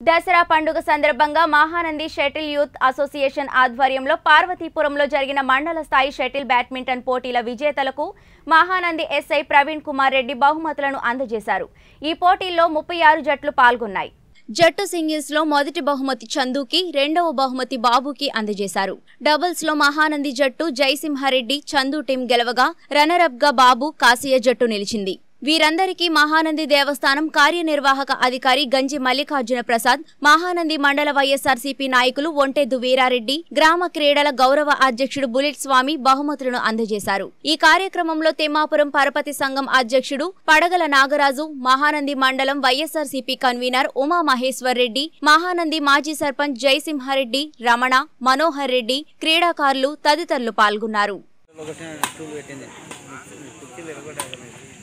దసరా పండుగ సందర్భంగా Mahanandi shuttle youth association ఆధ్వర్యంలో పార్వతీపురంలో జరిగిన మండల స్థాయి షటిల్ బ్యాడ్మింటన్ పోటీల విజేతలకు మహానంది ఎస్ఐ ప్రవీణ్ కుమార్ రెడ్డి బహుమతులను అందజేశారు ఈ పోటీల్లో ముప్పై ఆరు జట్లు పాల్గొన్నాయి జట్టు సింగిల్స్ లో మొదటి బహుమతి చందుకి రెండవ బహుమతి బాబుకి అందజేశారు డబుల్స్ లో మహానంది జట్టు జయసింహారెడ్డి చందు టీం గెలవగా రన్నరప్ గా బాబు కాసియ జట్టు నిలిచింది వీరందరికీ మహానంది దేవస్థానం కార్యనిర్వాహక అధికారి గంజి మల్లికార్జున ప్రసాద్ మహానంది మండల వైఎస్ఆర్సీపీ నాయకులు ఒంటెద్దు వీరారెడ్డి గ్రామ క్రీడల గౌరవ అధ్యక్షుడు బుల్లెట్ స్వామి బహుమతులను అందజేశారు ఈ కార్యక్రమంలో తిమ్మాపురం పరపతి సంఘం అధ్యక్షుడు పడగల నాగరాజు మహానంది మండలం వైఎస్ఆర్సీపీ కన్వీనర్ ఉమా మహేశ్వర్ రెడ్డి మహానంది మాజీ సర్పంచ్ జయసింహారెడ్డి రమణ మనోహర్ రెడ్డి క్రీడాకారులు తదితరులు పాల్గొన్నారు లొకేషన్ టూల్ పెట్టింది కుర్చీలు ఎరగొట్టాలి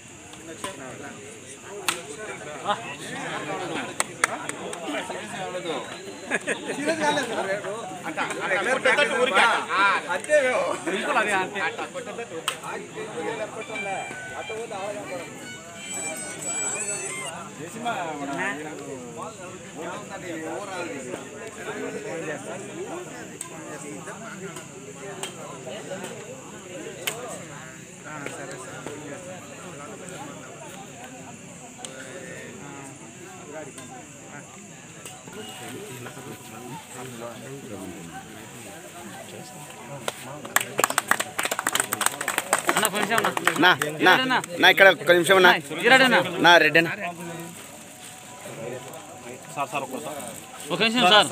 అన్న కొంచెం అన్న. నా నా నా ఇక్కడ ఒక్క నిమిషం నా ఇరాడన్నా. నా రెడ్డి అన్న ఒక నిమిషం సార్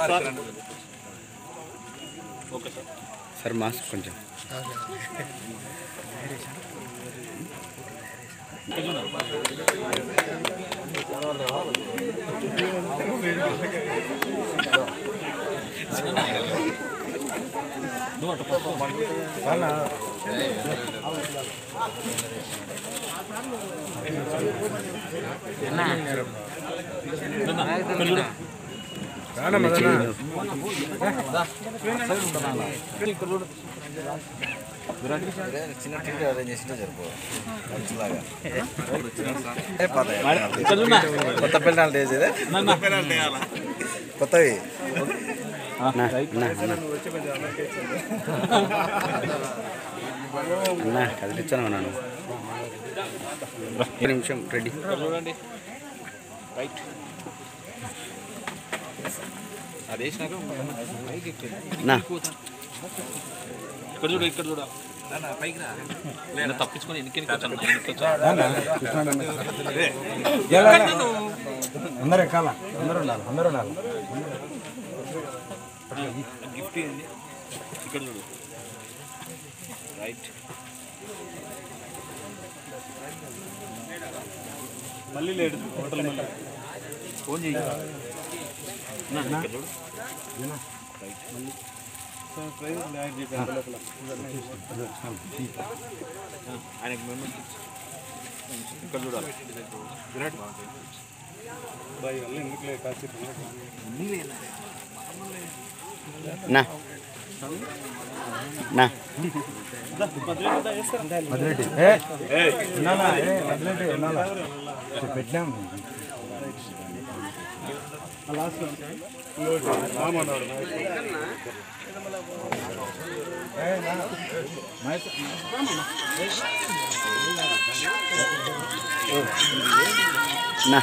సార్ మాస్క్ కొంచెం చిన్న టీవీ అరేంజ్ చేసింటే సరిపో మంచిలాగా కొత్త పెళ్ళాలి డేస్ ఇదే కొత్తవి నా నా నా. అన్నా కదిలిచ్చాను నన్ను ఒక్క నిమిషం రెడ్డి నా ఇక్కడ చూడు ఇక్కడ చూడు నేను తప్పించుకొని ఎన్నికి వచ్చాను ఎన్నికి వచ్చాను అందరూ ఎక్కాల అందరూ ఉండాలి అందరూ ఉండాలి గిఫ్ట్ ఏంది ఇక్కడ చూడు రైట్ మళ్ళీ లేడు హోటల్ మళ్ళీ ఫోన్ చేయి నా, ఇక్కడ చూడు ప్రైజ్ యాడ్ చేశాను లోపల ఆయనకు మేము ఇక్కడ చూడాలి విరాట్ బాయ్ వల్ల ఎందుకులే కాసి నా నా వదిలేటి ఏ వినాలా ఏ వదిలేటి వినాలా పెట్టాం లాస్ట్ మామన్నాడు నా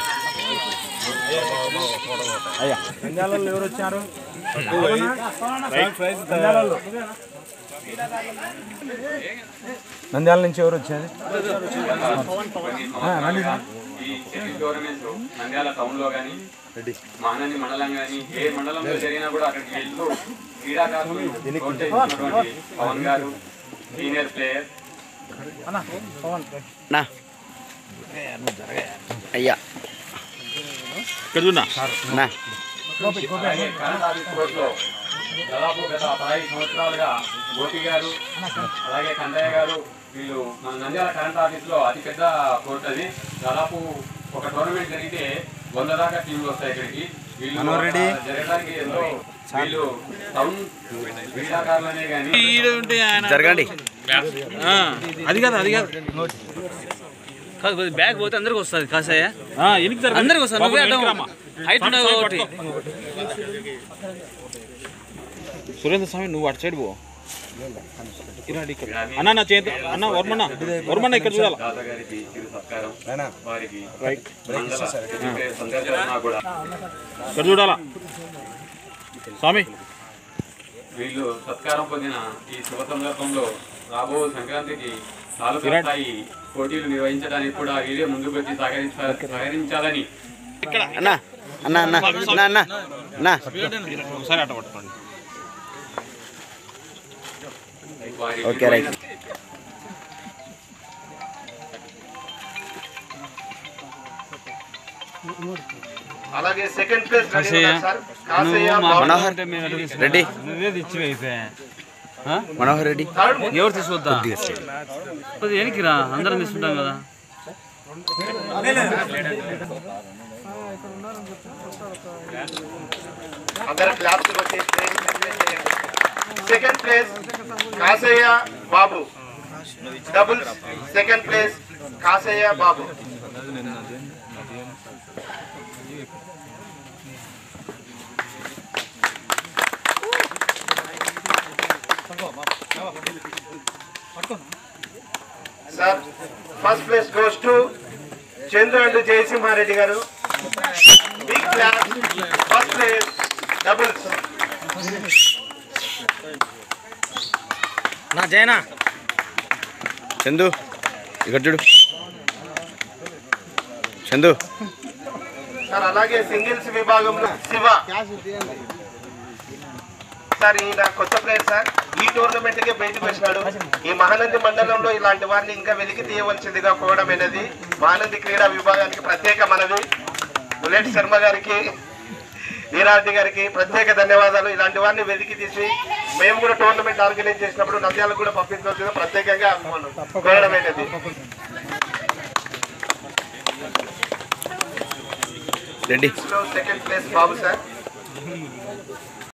అయ్యా నంద్యాలలో ఎవరు వచ్చారు నంద్యాలలో నంద్యాల నుంచి ఎవరు వచ్చారు ఆ, రండి రా. ఈ గవర్నమెంట్ నంద్యాల టౌన్ లో కానీ మహానంది మండలం కానీ ఏ మండలంలో జరిగినా కూడా అక్కడికి వెళ్తూ క్రీడాకారులు ప్రోత్సహిస్తున్నటువంటి పవన్ గారు సీనియర్ ప్లేయర్ నా అయ్యా ఇక్కడ చూడనా నా అలాగే కరెంట్ ఆఫీస్ కోర్టులో దాదాపు గత పదహైదు సంవత్సరాలుగా గోపి గారు అలాగే కందయ్య గారు వీళ్ళు మన నంద్యాల కరెంట్ ఆఫీస్ లో అతి పెద్ద కోర్టు అది దాదాపు ఒక టోర్నమెంట్ జరిగితే వంద దాకా టీంలు వస్తాయి ఇక్కడికి వీళ్ళు అక్కడ జరగడానికి ఎంతో వీళ్ళు టౌన్ క్రీడాకారులనే కానీ జరగండి ఆ, అది కాదు అది కాదు కాదు కొద్దిగా బ్యాగ్ పోతే అందరికి వస్తుంది కాసయ్య అందరికి వస్తుంది నువ్వే అడ్డం హైట్ ఉన్నది ఒకటి సురేంద్ర స్వామి నువ్వు అటు సైడ్ పో ఇరాడి ఇక్కడ అన్న నా చేతి అన్న వర్మన్న వర్మన్న ఇక్కడ చూడాలి దాతగారికి చిరు సత్కారం నానా వారికి రైట్ మండల ఎన్నికల సందర్భంగా కూడా ఇక్కడ చూడాలా స్వామి వీళ్ళు సత్కారం పొందిన ఈ శుభ సందర్భంలో రాబో సంక్రాంతికి తాలూకా స్థాయి పోటీలు నిర్వహించడానికి కూడా వీరే ముందుకు వచ్చి సహకరించ సహకరించాలని అన్న అన్న అన్న అన్న అన్న అన్న ఒకసారి అట్ట పట్టుకోండి వారి ఓకే రైట్ అలాగే సెకండ్ ప్లేస్ రెడీ ఉన్నారు సార్ కాసయ్య మనోహర్ రెడ్డి నువ్వే తెచ్చివే అయితే మనోహర్ రెడ్డి థర్డ్ ఎవరు తీసుకొద్దా కొద్దిగా వెనక్కి రా అందరం తీసుకుంటాం కదా అందరు క్లాప్స్ కొట్టి second place Kasayya Babu doubles second place Kasayya Babu sir first place goes to Chandru and Jayasimha Reddy గారు big clap first place doubles నా జైనా చందు ఇక్కడ చూడు చందు సార్ అలాగే సింగిల్స్ విభాగంలో శివ సార్ ఈయన కొత్త ప్లేయర్ సార్ ఈ టోర్నమెంట్ కే బయటకు వచ్చినాడు ఈ మహానంది మండలంలో ఇలాంటి వారిని ఇంకా వెలికి తీయవలసిందిగా కోవడమైనది మహానంది క్రీడా విభాగానికి ప్రత్యేక మనవి బుల్లెట్ శర్మ గారికి వీరారెడ్డి గారికి ప్రత్యేక ధన్యవాదాలు ఇలాంటి వారిని వెతికి తీసి మేము కూడా టోర్నమెంట్ ఆర్గనైజ్ చేసినప్పుడు నంద్యాలకు కూడా పంపించవలసిందిగా ప్రత్యేకంగా మనం కోరడమైనది Reddy second place Babu sir